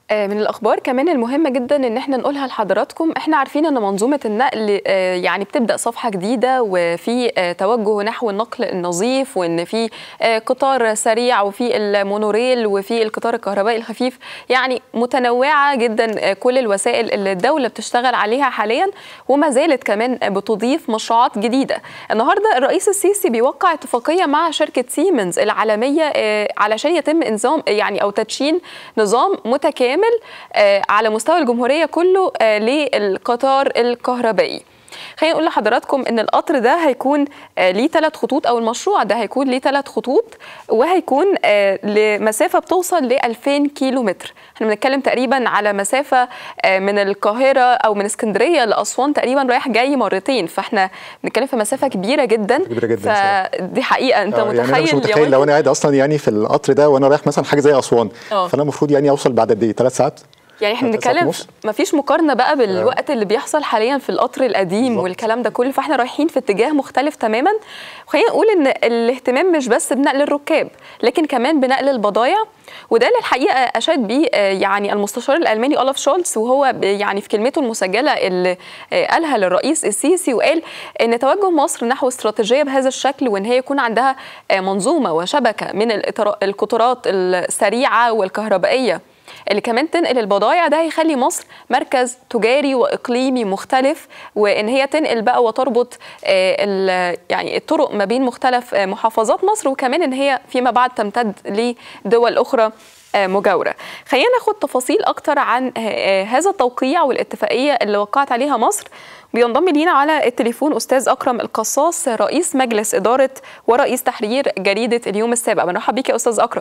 من الاخبار كمان المهمه جدا ان احنا نقولها لحضراتكم احنا عارفين ان منظومه النقل يعني بتبدا صفحه جديده وفي توجه نحو النقل النظيف وان في قطار سريع وفي المونوريل وفي القطار الكهربائي الخفيف يعني متنوعه جدا كل الوسائل اللي الدوله بتشتغل عليها حاليا وما زالت كمان بتضيف مشروعات جديده النهارده الرئيس السيسي بيوقع اتفاقيه مع شركه سيمنز العالميه علشان يتم انظام يعني او تدشين نظام متكامل على مستوى الجمهوريه كله للقطار الكهربائي خلينا نقول لحضراتكم ان القطر ده هيكون ليه ثلاث خطوط او المشروع ده هيكون ليه ثلاث خطوط وهيكون لمسافه بتوصل ل 2000 كيلو متر احنا بنتكلم تقريبا على مسافه من القاهره او من اسكندريه لاسوان تقريبا رايح جاي مرتين فاحنا بنتكلم في مسافه كبيره جدا كبيره جدا فدي حقيقه انت يعني متخيل انا مش متخيل لو انا قاعد اصلا يعني في القطر ده وانا رايح مثلا حاجه زي اسوان فانا المفروض يعني اوصل بعد قد ايه ثلاث ساعات يعني احنا بنتكلم ما فيش مقارنه بقى بالوقت اللي بيحصل حاليا في القطر القديم بالزبط. والكلام ده كله فاحنا رايحين في اتجاه مختلف تماما وخلينا نقول ان الاهتمام مش بس بنقل الركاب لكن كمان بنقل البضائع وده اللي الحقيقه اشاد بيه يعني المستشار الالماني اولف شولتز وهو يعني في كلمته المسجله اللي قالها للرئيس السيسي وقال ان توجه مصر نحو استراتيجيه بهذا الشكل وان هي يكون عندها منظومه وشبكه من القطارات السريعه والكهربائيه اللي كمان تنقل البضائع ده هيخلي مصر مركز تجاري واقليمي مختلف وان هي تنقل بقى وتربط يعني الطرق ما بين مختلف محافظات مصر وكمان ان هي فيما بعد تمتد لدول اخرى مجاوره. خلينا ناخد تفاصيل اكتر عن هذا التوقيع والاتفاقيه اللي وقعت عليها مصر. بينضم لينا على التليفون استاذ اكرم القصاص رئيس مجلس اداره ورئيس تحرير جريده اليوم السابع. مرحبا بيك يا استاذ اكرم.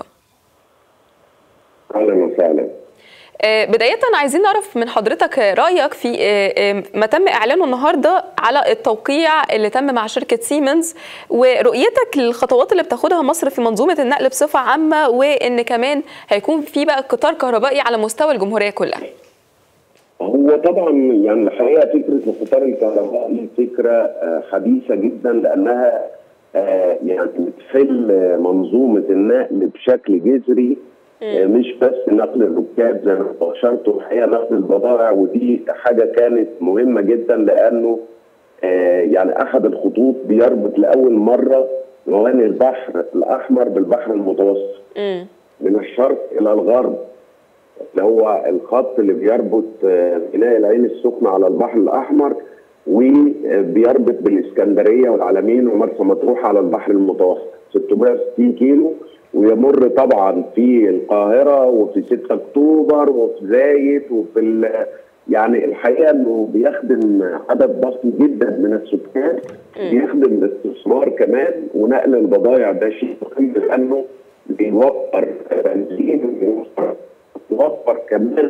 اهلا وسهلا بداية عايزين نعرف من حضرتك رأيك في ما تم إعلانه النهاردة على التوقيع اللي تم مع شركة سيمنز ورؤيتك للخطوات اللي بتاخدها مصر في منظومة النقل بصفة عامة وإن كمان هيكون في بقى قطار كهربائي على مستوى الجمهورية كلها. هو طبعا يعني الحقيقة فكرة القطار الكهربائي فكرة حديثة جدا لأنها يعني بتحل منظومة النقل بشكل جذري مش بس نقل الركاب زي ما اشرت الحقيقه نقل البضائع ودي حاجه كانت مهمه جدا لانه آه يعني احد الخطوط بيربط لاول مره موانئ البحر الاحمر بالبحر المتوسط م. من الشرق الى الغرب اللي هو الخط اللي بيربط آه ميناء العين السخنه على البحر الاحمر وبيربط بالاسكندريه والعلمين ومرسى مطروح على البحر المتوسط 660 كيلو ويمر طبعا في القاهره وفي 6 اكتوبر وفي زايد وفي يعني الحقيقه انه بيخدم عدد ضخم جدا من السكان بيخدم الاستثمار كمان ونقل البضائع ده شيء مهم لانه بيوفر بنزين بيوفر كمان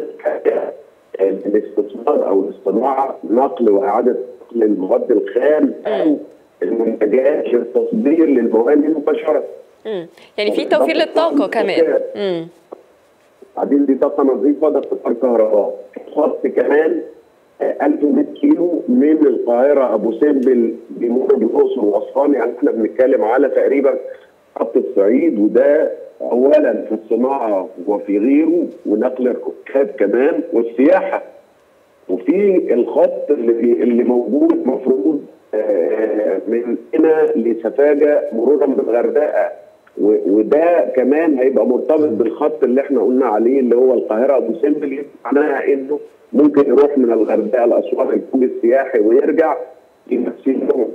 الاستثمار او الصناعه نقل واعاده نقل المواد الخام او المنتجات للتصدير للموانئ مباشره. امم يعني في توفير للطاقه كمان امم بعدين دي طاقه نظيفه ده قطار كهرباء خط كمان 1100 كيلو من القاهره ابو سمبل بيمر بالاقصر واسوان يعني احنا بنتكلم على تقريبا خط الصعيد وده اولا في الصناعه وفي غيره ونقل الركاب كمان والسياحه وفي الخط اللي اللي موجود مفروض من هنا لسفاجه مرورا بالغردقه وده كمان هيبقى مرتبط بالخط اللي احنا قلنا عليه اللي هو القاهره ابو سمبل معناها انه ممكن يروح من الغردقه لاسوان الفوج السياحي ويرجع في نفس اليوم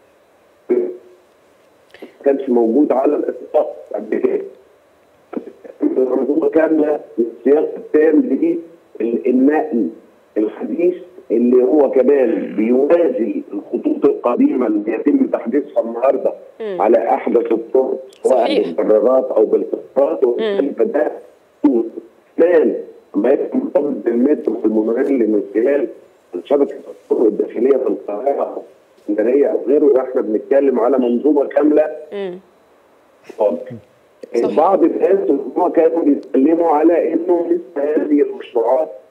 كانش موجود على الاطلاق قبل كده منظومه كامله السياق التام للنقل الحديث اللي هو كمان بيوازي الخطوط القديمه اللي يتم تحديثها النهارده مم. على احدث الطرق سواء صحيح. بالدراجات او بالقطارات فده كمان ما يبقى مرتبط بالمترو والمونوريل من خلال شبكه الطرق الداخليه في القاهره او اسكندريه او غيره احنا بنتكلم على منظومه كامله امم خالص. صحيح. بعض الناس هم كانوا بيتكلموا على انه مثل هذه المشروعات